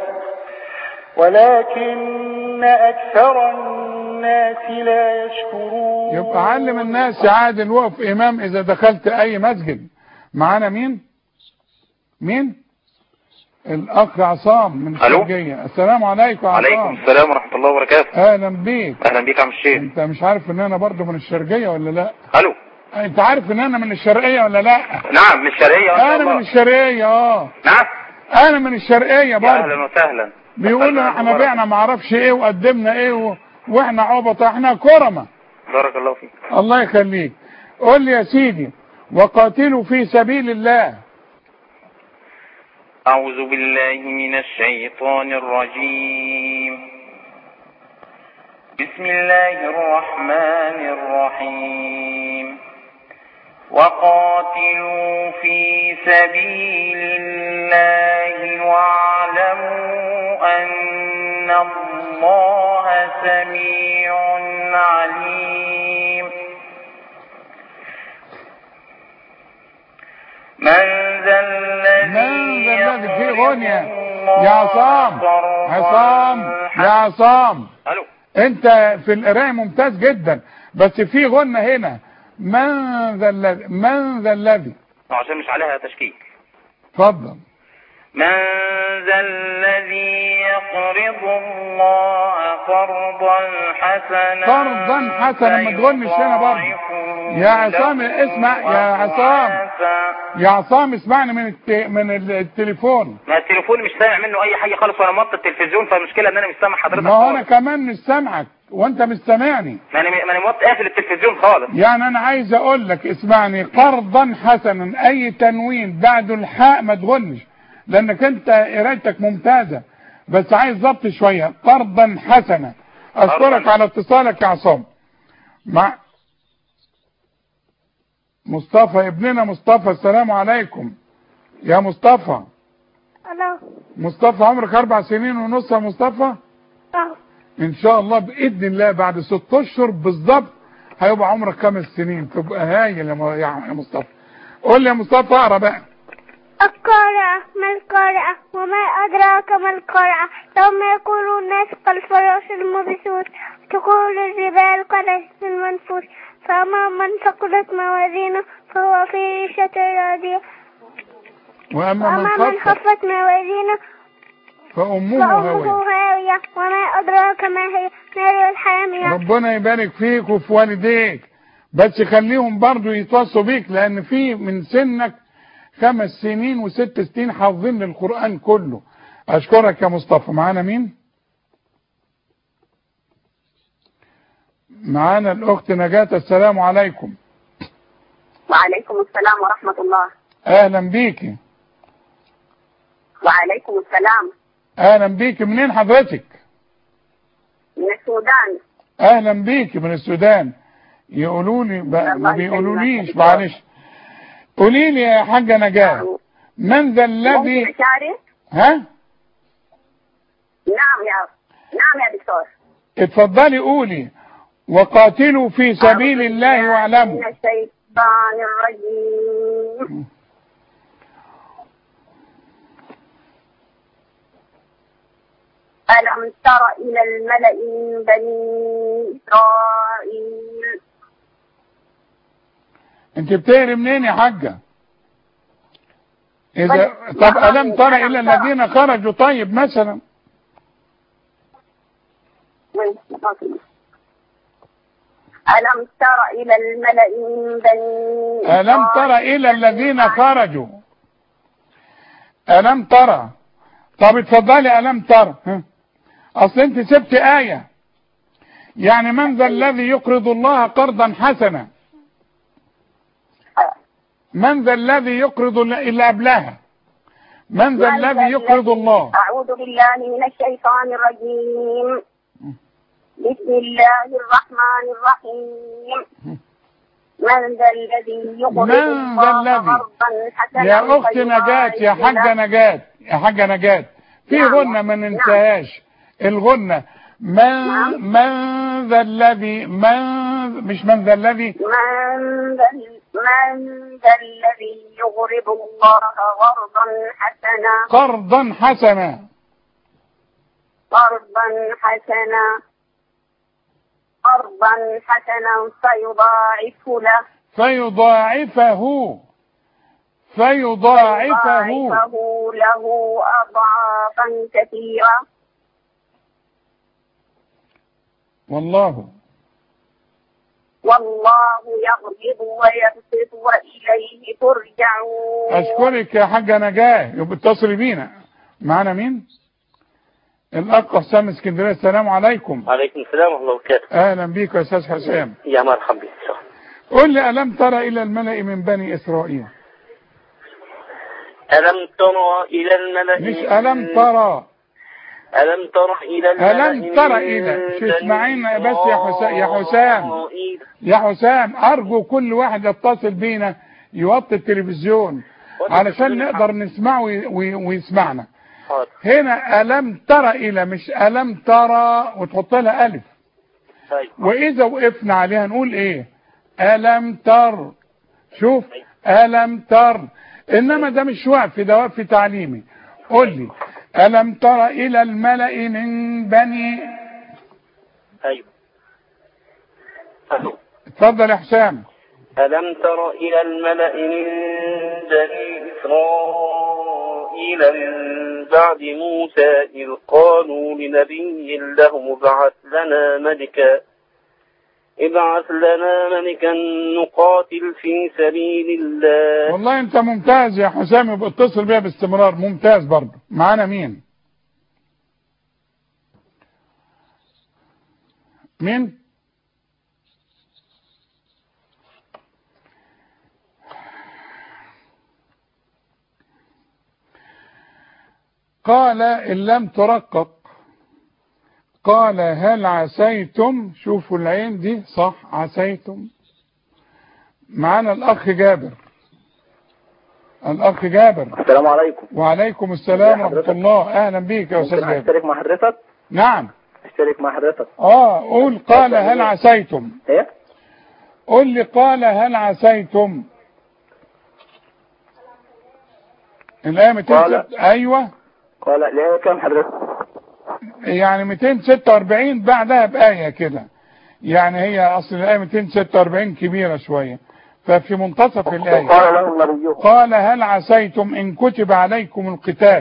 ولكن أكثر الناس لا يشكرون يبقى علم الناس يا عادل وقف امام اذا دخلت اي مسجد معانا مين مين الاخ عصام من ألو؟ الشرقية السلام عليكم يا عليكم عصام السلام ورحمة الله وبركاته اهلا بيك اهلا بيك يا عم الشيخ انت مش عارف ان انا برضو من الشرقية ولا لا الو انت عارف ان انا من الشرقية ولا لا نعم من الشرقية ما شاء انا من الله الشرقية اه نعم انا من الشرقية يا برضو اهلا وسهلا بيقولوا احنا بعنا معرفش ايه وقدمنا ايه و... واحنا عبطة احنا كرمة بارك الله فيك الله يخليك قول لي يا سيدي وقاتلوا في سبيل الله أعوذ بالله من الشيطان الرجيم بسم الله الرحمن الرحيم وقاتلوا في سبيل الله واعلموا أن الله سميع عليم من ذا الذي من ذا الذي في غنية يا عصام عصام يا عصام الو انت في القرايه ممتاز جدا بس في غنة هنا من ذا الذي من ذا الذي عشان مش عليها تشكيك اتفضل من ذا الذي يقرض الله قرضا حسنا قرضا حسنا ما تغنش هنا برضه يا عصام اسمع يا عصام يا عصام اسمعني من الت... من التليفون ما التليفون مش سامع منه اي حاجه خالص وانا موطي التلفزيون فالمشكله ان انا مش سامع حضرتك ما هو انا خالص. كمان مش سامعك وانت مش سامعني ما انا ما انا موطي قافل التلفزيون خالص يعني انا عايز اقول لك اسمعني قرضا حسنا اي تنوين بعد الحاء ما تغنش لانك انت قرايتك ممتازه بس عايز ضبط شويه قرضا حسنا اشكرك على اتصالك يا عصام مع مصطفى ابننا مصطفى السلام عليكم يا مصطفى الو مصطفى عمرك اربع سنين ونص يا مصطفى اه ان شاء الله باذن الله بعد ست اشهر بالظبط هيبقى عمرك خمس سنين تبقى هايل يا م- يا مصطفى قول لي يا مصطفى اقرا بقى القارعة ما القارعة وما أدراك ما القارعة يوم يكون الناس كالفراش المبثوث تقول الجبال كالعهن المنفوش فأما من ثقلت موازينه فهو في عيشة راضية واما من وأما من خفت خفت موازينه فامه فأمه هاويه هاوية وما أدراك ما هي نار الحامية ربنا يبارك فيك وفي والديك بس خليهم برضو يتوصوا بيك لان في من سنك خمس سنين وست سنين حافظين للقرآن كله اشكرك يا مصطفى معانا مين معانا الاخت نجاة السلام عليكم وعليكم السلام ورحمة الله اهلا بيكي وعليكم السلام اهلا بيكي منين حضرتك من السودان اهلا بيكي من السودان يقولوا لي ب- ما بيقولوليش معلش قولي لي يا حاجه نجاة من ذا الذي ممكن أشارك؟ ها نعم يا نعم يا دكتور اتفضلي قولي وقاتلوا في سبيل الله واعلموا من الشيطان الرجيم ألم تر إلى الملأ من بني إسرائيل انت بتقري منين يا حاجه اذا طب الم تر الى الذين خرجوا طيب مثلا ألم تر إلى الملأ من بني ألم تر إلى الذين خرجوا ألم ترى طب اتفضلي ألم ترى ها؟ أصل أنت سبت آية يعني من ذا الذي يقرض الله قرضا حسنا من ذا الذي يقرض ال- اللي قبلها من ذا الذي يقرض الله أعوذ بالله من الشيطان الرجيم بسم الله الرحمن الرحيم من ذا الذي يقرض من ذا الله الذي قرضا حسنا يا أخت فيضاعفه نجاة يا حاجة له؟ نجاة يا حاجة نجاة في نعم. غنة ما ننساهاش الغنة من من ذا الذي من مش من ذا الذي من ذا من ذا الذي يقرض الله قرضا حسنا قرضا حسنا قرضا حسنا قرضا حسنا فيضاعفه له فيضاعفه فيضاعفه فيضاعفه له أضعافا كثيرة والله والله يقبض ويبسط وإليه ترجعون اشكرك يا حاجة نجاة يبقى اتصلي بينا معانا مين الاخ حسام اسكندريه السلام عليكم وعليكم السلام ورحمة الله وبركاته اهلا بيك يا استاذ حسام يا مرحبا بك قل لي الم ترى الى الملأ من بني اسرائيل ألم ترى إلى الملأ مش الم ترى ألم تر إلى الملأ الم ترى الى شو اسمعينا بس يا حسام يا حسام يا حسام ارجو كل واحد يتصل بينا يوطي التلفزيون علشان نقدر نسمعه وي- وي- ويسمعنا حاضر هنا الم ترى الى مش الم ترى وتحط لها الف طيب واذا وقفنا عليها نقول ايه الم تر شوف الم تر انما ده مش وقف ده وقف تعليمي قول لي الم تر الى الملأ من بني أيوه ألو. اتفضل يا حسام ألم تر إلى الملأ من بني إسرائيل إسرائيل من بعد موسى إذ قالوا لنبي له ابعث لنا ملكا ابعث لنا ملكا نقاتل في سبيل الله والله انت ممتاز يا حسام يبقى اتصل بيها باستمرار ممتاز برضه معانا مين مين قال إن لم ترقق قال هل عسيتم شوفوا العين دي صح عسيتم معانا الأخ جابر الأخ جابر السلام عليكم وعليكم السلام ورحمة الله أهلا بيك يا أستاذ ممكن جابر اشترك مع حضرتك نعم اشترك مع حضرتك اه قول قال هل عسيتم ايه قل لي قال هل عسيتم الآية 206 أيوة قال ليه كم حضرتك يعني 246 بعدها بآية كده يعني هي أصل الآية 246 كبيرة شوية ففي منتصف الآية قال لهم نبيهم قال هل عسيتم إن كتب عليكم القتال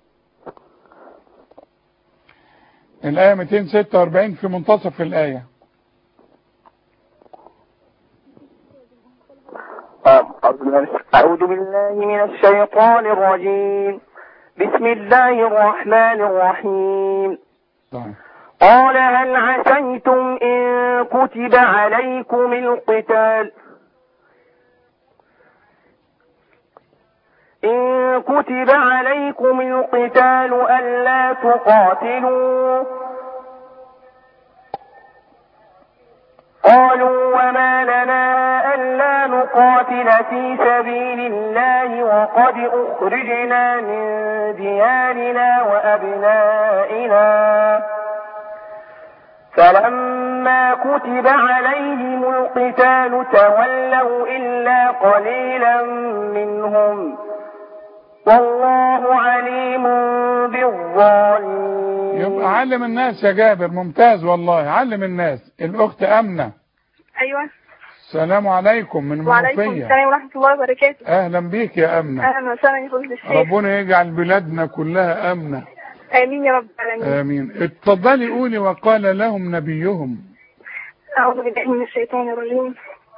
الآية 246 في منتصف الآية أعوذ بالله من الشيطان الرجيم بسم الله الرحمن الرحيم طيب. قال هل عسيتم إن كتب عليكم القتال إن كتب عليكم القتال ألا تقاتلوا قالوا وما لنا ألا نقاتل في سبيل الله وقد أخرجنا من ديارنا وأبنائنا فلما كتب عليهم القتال تولوا إلا قليلا منهم والله عليم بالظالمين يبقى علم الناس يا جابر ممتاز والله علم الناس الأخت أمنة ايوه السلام عليكم من وعليكم المنوفية السلام ورحمه الله وبركاته أهلا بيك يا أمنة اهلا وسهلا يا فضل الشيخ ربنا يجعل بلادنا كلها أمنة امين يا رب العالمين آمين اتفضلي قولي وقال لهم نبيهم اعوذ بالله من الشيطان الرجيم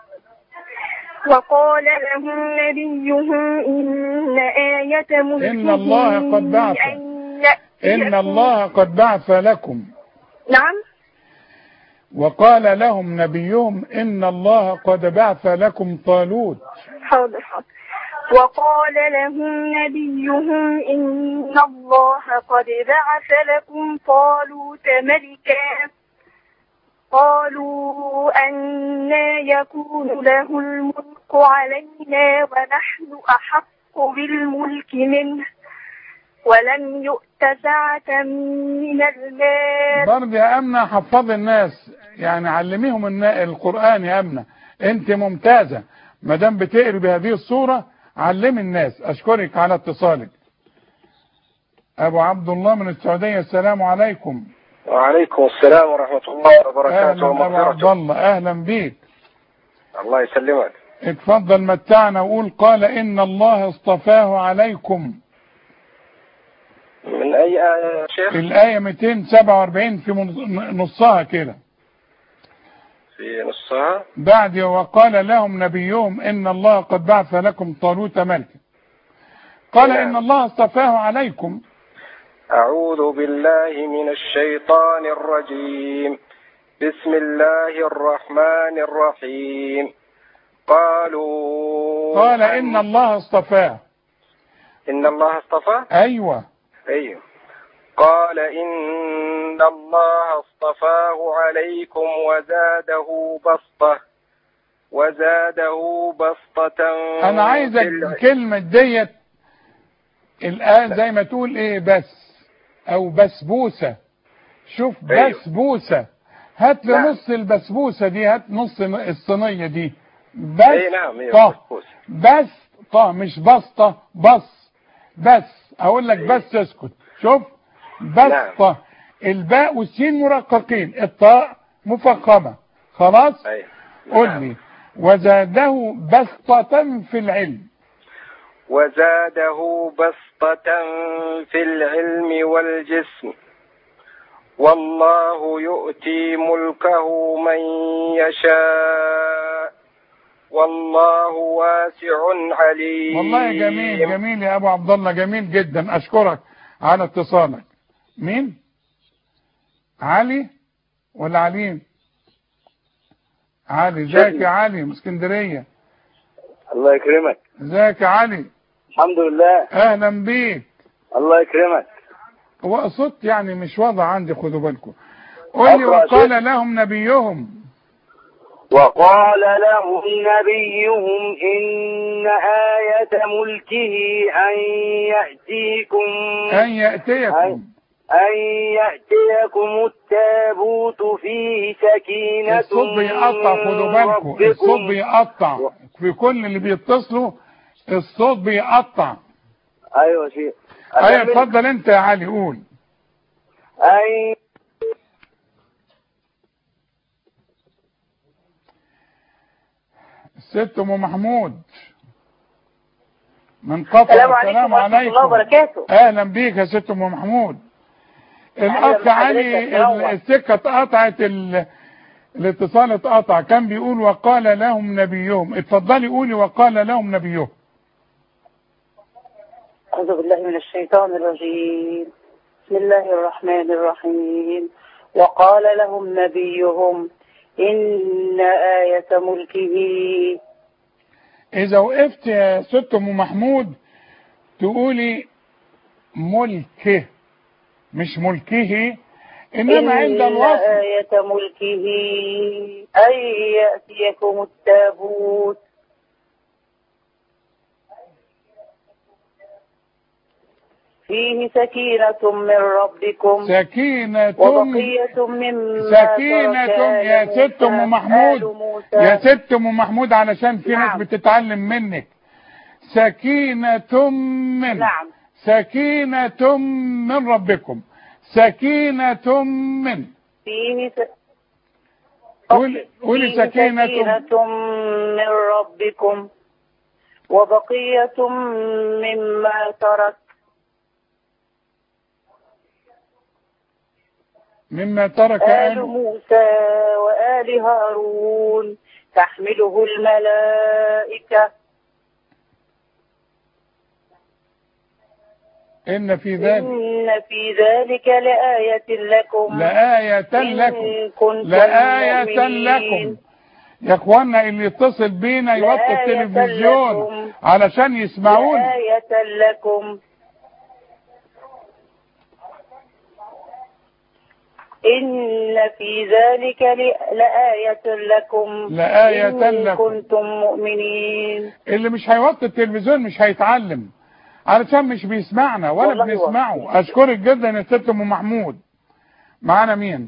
وقال لهم نبيهم إن آية ملكه إن الله قد بعث أن يأتيكم- إن الله قد بعث لكم نعم وقال لهم نبيهم إن الله قد بعث لكم طالوت حاضر حاضر وقال لهم نبيهم إن الله قد بعث لكم طالوت ملكا قالوا أنا يكون له الملك علينا ونحن أحق بالملك منه ولم يؤت سعة من المال برضه يا أمنة حفظ الناس يعني علميهم النا- القرآن يا أمنة أنت ممتازة ما دام بتقري بهذه الصورة علمي الناس أشكرك على اتصالك أبو عبد الله من السعودية السلام عليكم وعليكم السلام ورحمة الله وبركاته أهلا أبو عبد ومغفرته الله أهلا بيك الله يسلمك اتفضل متعنا وقول قال إن الله اصطفاه عليكم من أي آية يا شيخ الآية 247 في من- نصها كده في نصها بعد وقال لهم نبيهم إن الله قد بعث لكم طالوت ملكا قال إن الله اصطفاه عليكم أعوذ بالله من الشيطان الرجيم بسم الله الرحمن الرحيم قالوا قال إن الله اصطفاه إن الله اصطفى أيوة أيوه قال إن الله اصطفاه عليكم وزاده بسطة وزاده بسطة أنا عايزك في الع- كلمة ديت الآن زي ما تقول إيه بس أو بسبوسة شوف أيوه. بسبوسة هات لي نعم. نص البسبوسة دي هات نص الصينية دي بس أي نعم أيوه طه بسبوسة. بس طه مش بسطة بس بس اقول لك بس اسكت شوف بسطة الباء والسين مرققين الطاء مفخمة خلاص أيوه قول لي وزاده بسطة في العلم وزاده بسطة في العلم والجسم والله يؤتي ملكه من يشاء والله واسع عليم والله جميل جميل يا ابو عبد الله جميل جدا اشكرك على اتصالك مين علي ولا عليم علي ازيك يا علي من اسكندريه الله يكرمك ازيك يا علي الحمد لله اهلا بيك الله يكرمك هو الصوت يعني مش واضح عندي خدوا بالكم قول لي أقرأ وقال شيء. لهم نبيهم وقال لهم نبيهم إن آية ملكه أن يأتيكم ان ياتيكم أن يأتيكم التابوت فيه سكينة الصوت بيقطع خدوا من بالكم الصوت ربكم بيقطع في كل اللي بيتصلوا الصوت بيقطع أيوة شيء ايوه أكمل؟ اتفضل انت يا علي قول أن الست ام محمود من قطر السلام عليكم ورحمة الله وبركاته. اهلا بيك يا ست ام محمود الاخ بحضرتك. علي منور. ال- السكه اتقطعت ال- الاتصال اتقطع كان بيقول وقال لهم نبيهم اتفضلي قولي وقال لهم نبيهم أعوذ بالله من الشيطان الرجيم بسم الله الرحمن الرحيم وقال لهم نبيهم إن آية ملكه اذا وقفت يا ست ام محمود تقولي ملكه مش ملكه انما عند إن الوصل آية ملكه أن يأتيكم التابوت فيه سكينة من ربكم سكينة وبقية مما سكينة ترك آل يا ست موسى- ام محمود آل موسى. يا ست ام محمود علشان في ناس نعم. بتتعلم منك سكينة من نعم. سكينة من ربكم سكينة من فيه س... قولي قولي فيه سكينة سكينة من ربكم وبقية مما ترك مما ترك آل آل موسى وآل هارون تحمله الملائكة إن في ذلك إن في ذلك لآية لكم لآية إن لكم كنتم لآية مؤمنين. لكم يا اخوانا اللي يتصل بينا يوطي لآية التلفزيون لكم. علشان يسمعون لآية لكم إن في ذلك ل- لآية لكم لآية إن لكم. كنتم مؤمنين اللي مش هيوطي التلفزيون مش هيتعلم علشان مش بيسمعنا ولا والله بنسمعه اشكرك جدا يا ست ام محمود معانا مين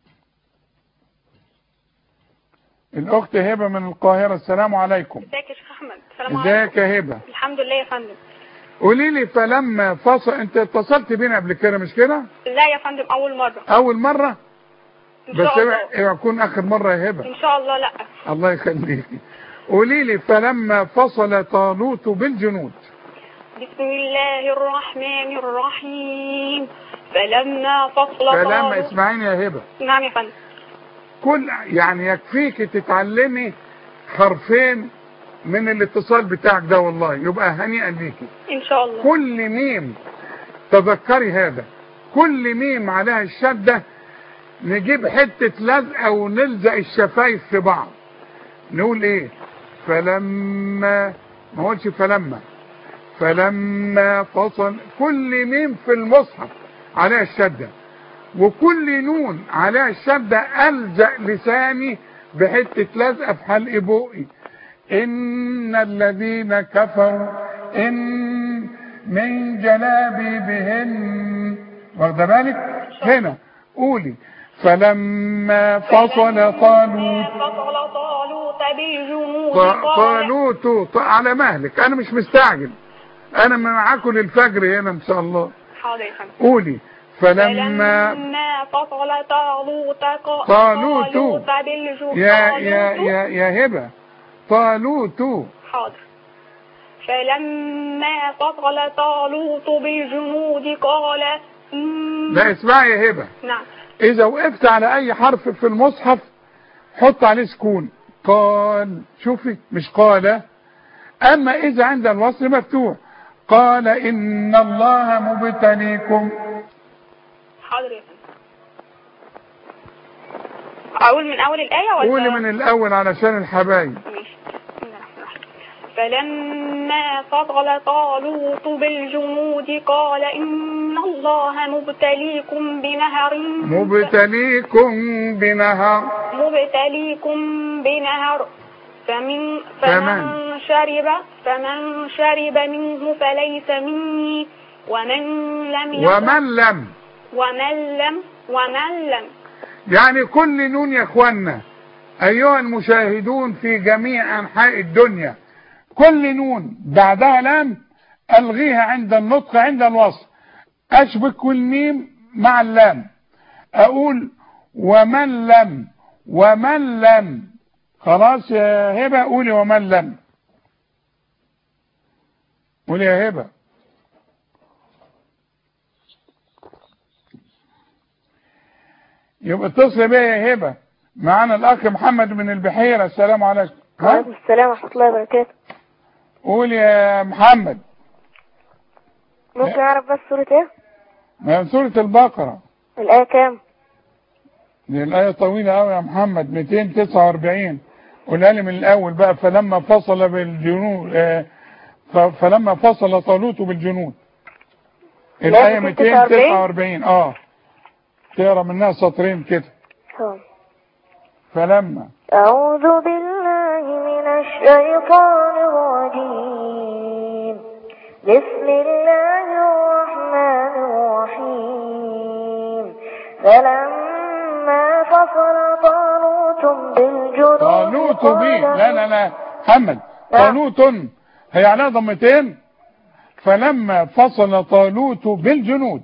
الاخت هبه من القاهره السلام عليكم ازيك يا شيخ احمد السلام عليكم ازيك يا هبه الحمد لله يا فندم قولي لي فلما فصل انت اتصلت بينا قبل كده مش كده لا يا فندم اول مره اول مره ان بس شاء الله اوعى يكون اخر مره يا هبه ان شاء الله لا الله يخليكي قولي لي فلما فصل طالوت بالجنود بسم الله الرحمن الرحيم فلما فصل فلما طالوت- اسمعيني يا هبه نعم يا فندم كل يعني يكفيك تتعلمي حرفين من الاتصال بتاعك ده والله يبقى هنيئا ليكي ان شاء الله كل ميم تذكري هذا كل ميم عليها الشدة نجيب حتة لزقة ونلزق الشفايف في بعض نقول ايه فلما ما قولش فلما فلما فصل كل ميم في المصحف عليها الشدة وكل نون عليها الشدة ألزق لساني بحتة لزقة في حلق بوقي إن الذين كفروا إن من جلابيبهن واخده بالك هنا قولي فلما فصل طالوت فصل طالوت بالجنود ط- قال طالوت ط- على مهلك انا مش مستعجل انا معاكم للفجر هنا ان شاء الله حاضر يا فندم قولي فلما فلما فصل طالوت ق- طالوت. طالوت بالجنود يا يا يا يا هبه طالوت حاضر فلما فصل طالوت بالجنود قال إن- لا اسمعي يا هبة نعم اذا وقفت على اي حرف في المصحف حط عليه سكون قال شوفي مش قال اما اذا عند الوصل مفتوح قال ان الله مبتليكم حاضر يا فندم اقول من اول الايه ولا قولي من الاول علشان الحبايب ماشي. بسم الله الرحمن الرحيم. فلما فصل طالوت بالجنود قال إن الله مبتليكم بنهر مبتليكم بنهر مبتليكم بنهر فمن فمن. فمن شرب فمن شرب منه فليس مني ومن لم يشرب ومن لم ومن لم ومن لم يعني كل نون يا اخوانا ايها المشاهدون في جميع انحاء الدنيا كل نون بعدها لام الغيها عند النطق عند الوصل اشبك الميم مع اللام اقول ومن لم ومن لم خلاص يا هبه قولي ومن لم قولي يا هبه يبقى اتصل بيا يا هبه معانا الاخ محمد من البحيره السلام عليكم ها؟ وعليكم السلام ورحمة الله وبركاته قول يا محمد ممكن أعرف بس سورة إيه؟ من سورة البقرة الآية كام؟ دي الآية طويلة أوي يا محمد 249 قولها لي من الأول بقى فلما فصل بالجنود آه، ف- فلما فصل طالوت بالجنود الآية 249 اه تقرا منها سطرين كده ها. فلما أعوذ بالله من الشيطان الرجيم بسم الله الرحمن الرحيم فلما فصل طالوت بالجنود طالوت قال بي لا لا لا محمد طالوت هي عليها ضمتين فلما فصل طالوت بالجنود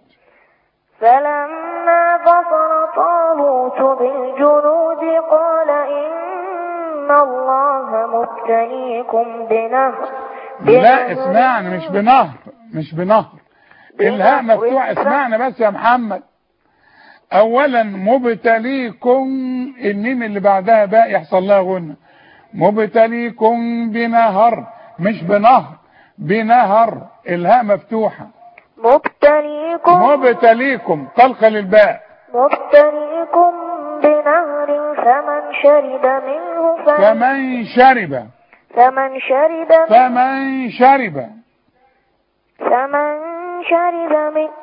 فلما فصل طالوت بالجنود قال إن الله مبتليكم بنهر لا اسمعني مش بنهر مش بنهر الهاء مفتوح اسمعنا بس يا محمد اولا مبتليكم النين اللي بعدها باء يحصل لها غنى مبتليكم بنهر مش بنهر بنهر الهاء مفتوحة مبتليكم مبتليكم طلقة للباء مبتليكم بنهر فمن شرب منه ف- فمن شرب فمن شرب منه فمن شرب فمن شرب من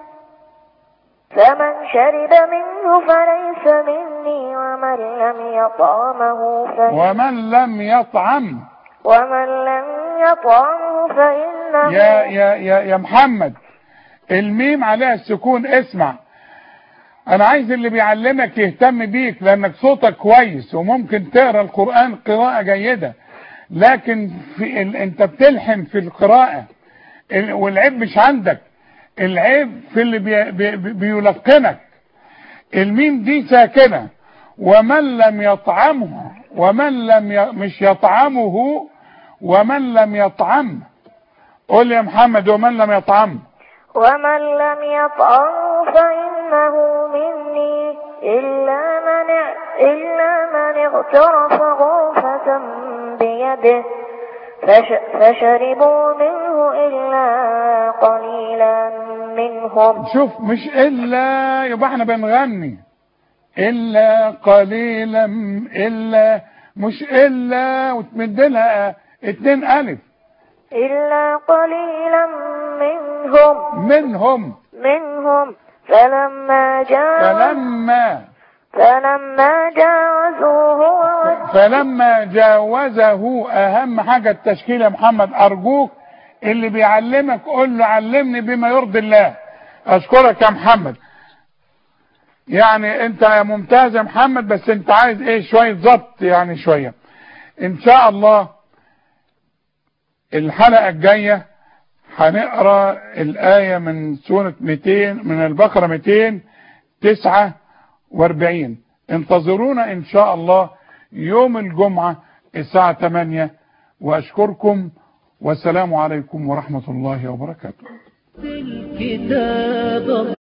فمن شرب منه فليس مني ومن لم يطعمه ف... ومن لم يطعم ومن لم يطعمه فإنه يا يا يا يا محمد الميم عليها السكون اسمع انا عايز اللي بيعلمك يهتم بيك لانك صوتك كويس وممكن تقرا القرآن قراءة جيدة لكن في ال... انت بتلحن في القراءة ال... والعيب مش عندك العيب في اللي بي... بي... بي- بيلقنك الميم دي ساكنة ومن لم يطعمه ومن لم ي... مش يطعمه ومن لم يطعم قول يا محمد ومن لم يطعم ومن لم يطعمه فإنه مني إلا من إلا من اغترف غرفة بيده فش فشربوا منه إلا قليلا منهم شوف مش الا يبقى احنا بنغني الا قليلا الا مش الا وتمد لها اتنين الف إلا قليلا منهم منهم منهم فلما جاء فلما فلما جاوزوه هو فلما جاوزه اهم حاجة التشكيل يا محمد ارجوك اللي بيعلمك قول له علمني بما يرضي الله اشكرك يا محمد يعني انت ممتاز يا محمد بس انت عايز ايه شوية ضبط يعني شوية ان شاء الله الحلقة الجاية هنقرا الآية من سورة 200 من البقرة 249 انتظرونا ان شاء الله يوم الجمعة الساعة 8 واشكركم والسلام عليكم ورحمة الله وبركاته الكتاب